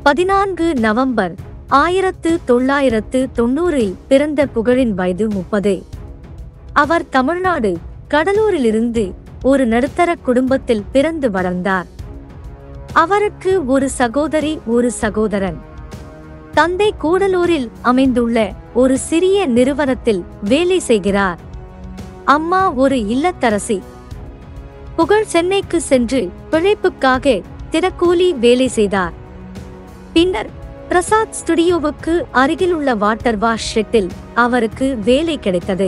பதினான்கு நவம்பர் ஆயிரத்து தொள்ளாயிரத்து தொண்ணூறில் பிறந்த புகழின் வயது முப்பது அவர் தமிழ்நாடு கடலூரிலிருந்து ஒரு நடுத்தர குடும்பத்தில் பிறந்து வளர்ந்தார் அவருக்கு ஒரு சகோதரி ஒரு சகோதரன் தந்தை கூடலூரில் அமைந்துள்ள ஒரு சிறிய நிறுவனத்தில் வேலை செய்கிறார் அம்மா ஒரு இல்லத்தரசி புகழ் சென்னைக்கு சென்று பிழைப்புக்காக தினக்கூலி வேலை செய்தார் பின்னர் பிரசாத் ஸ்டுடியோவுக்கு அருகிலுள்ள வாட்டர் வாஷ் ஷெட்டில் அவருக்கு வேலை கிடைத்தது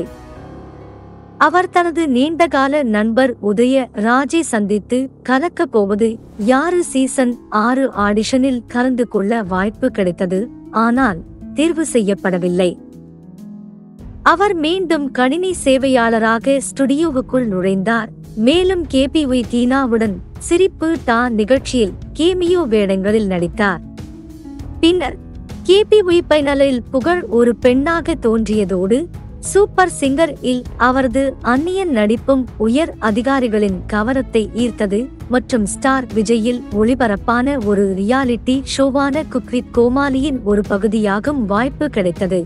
அவர் தனது நீண்டகால நண்பர் உதய ராஜை சந்தித்து கலக்கப் போவது யாரு சீசன் ஆறு ஆடிஷனில் கலந்து கொள்ள வாய்ப்பு கிடைத்தது ஆனால் தேர்வு செய்யப்படவில்லை அவர் மீண்டும் கணினி சேவையாளராக ஸ்டுடியோவுக்குள் நுழைந்தார் மேலும் கேபிஒய் தீனாவுடன் சிரிப்பு டா நிகழ்ச்சியில் கேமியோ வேடங்களில் நடித்தார் பின்னர் கேபிஒய் பைனலில் புகழ் ஒரு பெண்ணாக தோன்றியதோடு சூப்பர் சிங்கர் இல் அவரது அந்நியன் நடிப்பும் உயர் அதிகாரிகளின் கவனத்தை ஈர்த்தது மற்றும் ஸ்டார் விஜயில் ஒளிபரப்பான ஒரு ரியாலிட்டி ஷோவான குக்வித் கோமாலியின் ஒரு பகுதியாகும் வாய்ப்பு கிடைத்தது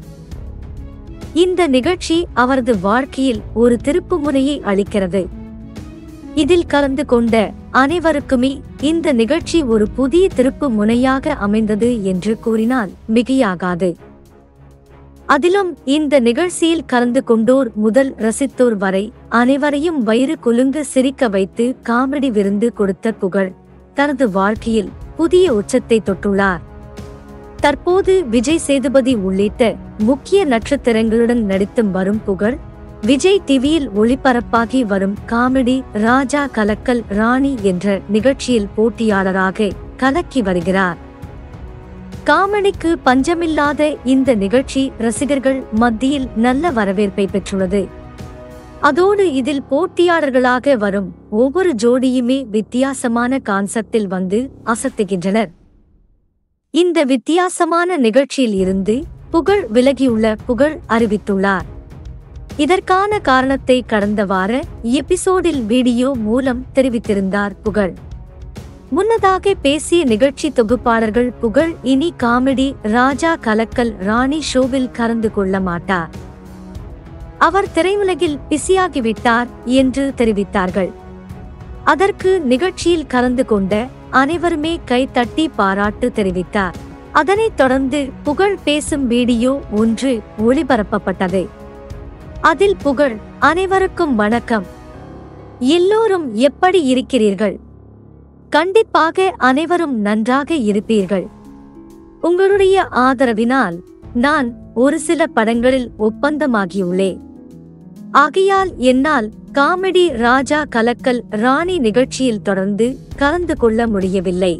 இந்த நிகழ்ச்சி அவரது வாழ்க்கையில் ஒரு திருப்புமுனையை அளிக்கிறது இதில் கலந்து கொண்ட அனைவருக்குமே இந்த நிகழ்ச்சி ஒரு புதிய திருப்பு முனையாக அமைந்தது என்று கூறினால் மிகையாகாது அதிலும் இந்த நிகழ்ச்சியில் கலந்து கொண்டோர் முதல் ரசித்தோர் வரை அனைவரையும் வயிறு குலுங்க சிரிக்க வைத்து காமெடி விருந்து கொடுத்த புகழ் தனது வாழ்க்கையில் புதிய உச்சத்தை தொட்டுள்ளார் தற்போது விஜய் சேதுபதி உள்ளிட்ட முக்கிய நட்சத்திரங்களுடன் நடித்து வரும் புகழ் விஜய் டிவியில் ஒளிபரப்பாகி வரும் காமெடி ராஜா கலக்கல் ராணி என்ற நிகழ்ச்சியில் போட்டியாளராக கலக்கி வருகிறார் காமெடிக்கு பஞ்சமில்லாத இந்த நிகழ்ச்சி ரசிகர்கள் மத்தியில் நல்ல வரவேற்பை பெற்றுள்ளது அதோடு இதில் போட்டியாளர்களாக வரும் ஒவ்வொரு ஜோடியுமே வித்தியாசமான கான்செப்டில் வந்து அசத்துகின்றனர் இந்த வித்தியாசமான நிகழ்ச்சியில் இருந்து புகழ் விலகியுள்ள புகழ் அறிவித்துள்ளார் இதற்கான காரணத்தை கடந்த வார எபிசோடில் வீடியோ மூலம் தெரிவித்திருந்தார் புகழ் முன்னதாக பேசிய நிகழ்ச்சி தொகுப்பாளர்கள் புகழ் இனி காமெடி ராஜா கலக்கல் ராணி ஷோவில் கலந்து கொள்ள மாட்டார் அவர் திரையுலகில் பிஸியாகிவிட்டார் என்று தெரிவித்தார்கள் அதற்கு நிகழ்ச்சியில் கலந்து கொண்ட அனைவருமே கை தட்டி பாராட்டு தெரிவித்தார் அதனைத் தொடர்ந்து புகழ் பேசும் வீடியோ ஒன்று ஒளிபரப்பப்பட்டது அதில் புகழ் அனைவருக்கும் வணக்கம் எல்லோரும் எப்படி இருக்கிறீர்கள் கண்டிப்பாக அனைவரும் நன்றாக இருப்பீர்கள் உங்களுடைய ஆதரவினால் நான் ஒரு சில படங்களில் ஒப்பந்தமாகியுள்ளேன் ஆகையால் என்னால் காமெடி ராஜா கலக்கல் ராணி நிகழ்ச்சியில் தொடர்ந்து கலந்து கொள்ள முடியவில்லை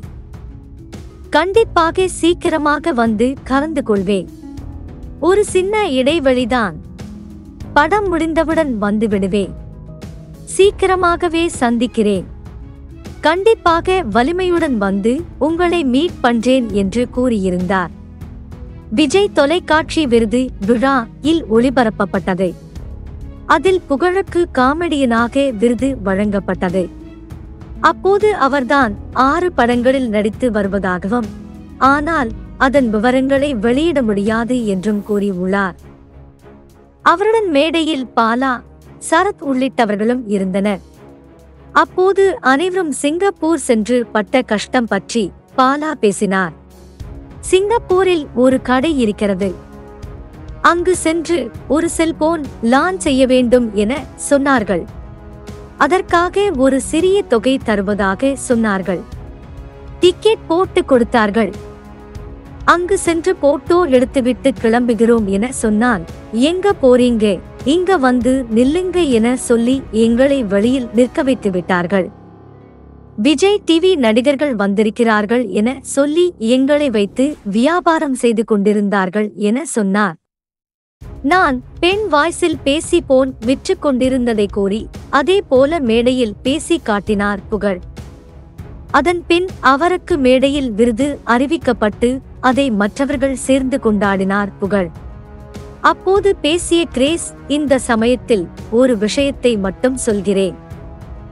கண்டிப்பாக சீக்கிரமாக வந்து கலந்து கொள்வேன் ஒரு சின்ன இடைவெளிதான் படம் முடிந்தவுடன் வந்து விடுவேன் சீக்கிரமாகவே சந்திக்கிறேன் கண்டிப்பாக வலிமையுடன் வந்து உங்களை மீட் பண்றேன் என்று கூறியிருந்தார் விஜய் தொலைக்காட்சி விருது விழா இல் ஒளிபரப்பப்பட்டது அதில் புகழுக்கு காமெடியனாக விருது வழங்கப்பட்டது அப்போது அவர்தான் ஆறு படங்களில் நடித்து வருவதாகவும் ஆனால் அதன் விவரங்களை வெளியிட முடியாது என்றும் கூறியுள்ளார் அவருடன் மேடையில் பாலா சரத் உள்ளிட்டவர்களும் இருந்தனர் அப்போது அனைவரும் சிங்கப்பூர் சென்று பட்ட கஷ்டம் பற்றி பாலா பேசினார் சிங்கப்பூரில் ஒரு கடை இருக்கிறது அங்கு சென்று ஒரு செல்போன் லான்ச் செய்ய வேண்டும் என சொன்னார்கள் அதற்காக ஒரு சிறிய தொகை தருவதாக சொன்னார்கள் டிக்கெட் போட்டு கொடுத்தார்கள் அங்கு சென்று போட்டோ எடுத்துவிட்டு கிளம்புகிறோம் என சொன்னான் எங்க போறீங்க இங்க வந்து நில்லுங்க என சொல்லி எங்களை வெளியில் நிற்க வைத்து விட்டார்கள் விஜய் டிவி நடிகர்கள் வந்திருக்கிறார்கள் என சொல்லி எங்களை வைத்து வியாபாரம் செய்து கொண்டிருந்தார்கள் என சொன்னார் நான் பெண் வாய்ஸில் பேசி போன் விற்று கொண்டிருந்ததை கூறி அதே போல மேடையில் பேசி காட்டினார் புகழ் அதன் பின் அவருக்கு மேடையில் விருது அறிவிக்கப்பட்டு அதை மற்றவர்கள் சேர்ந்து கொண்டாடினார் புகழ் அப்போது பேசிய கிரேஸ் இந்த சமயத்தில் ஒரு விஷயத்தை மட்டும் சொல்கிறேன்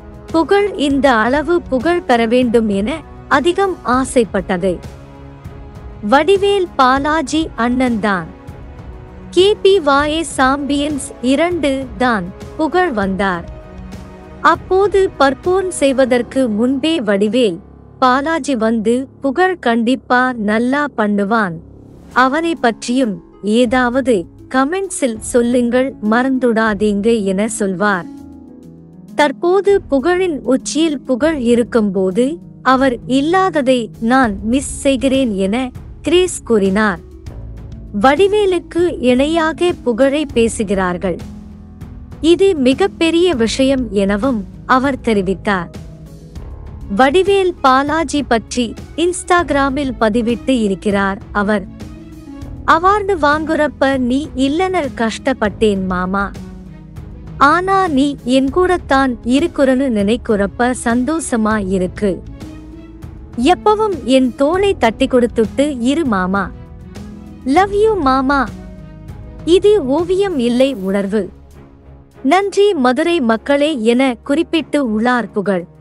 புகழ் இந்த அளவு புகழ் பெற வேண்டும் என அதிகம் ஆசைப்பட்டது வடிவேல் பாலாஜி அண்ணன்தான் கேபிவாஏ சாம்பியன்ஸ் இரண்டு தான் புகழ் வந்தார் அப்போது பர்போர்ன் செய்வதற்கு முன்பே வடிவேல் பாலாஜி வந்து புகழ் கண்டிப்பா நல்லா பண்ணுவான் அவனை பற்றியும் ஏதாவது கமெண்ட்ஸில் சொல்லுங்கள் மறந்துடாதீங்க என சொல்வார் தற்போது புகழின் உச்சியில் புகழ் இருக்கும்போது அவர் இல்லாததை நான் மிஸ் செய்கிறேன் என கிரேஸ் கூறினார் வடிவேலுக்கு இணையாக புகழை பேசுகிறார்கள் இது மிகப்பெரிய விஷயம் எனவும் அவர் தெரிவித்தார் வடிவேல் பாலாஜி பற்றி இன்ஸ்டாகிராமில் பதிவிட்டு இருக்கிறார் அவர் அவார்டு வாங்குறப்ப நீ இல்லன கஷ்டப்பட்டேன் மாமா ஆனா நீ என் கூடத்தான் இருக்குறன்னு நினைக்கிறப்ப சந்தோஷமா இருக்கு எப்பவும் என் தோளை தட்டி கொடுத்துட்டு இரு மாமா லவ் யூ மாமா இது ஓவியம் இல்லை உணர்வு நன்றி மதுரை மக்களே என குறிப்பிட்டு உள்ளார் புகழ்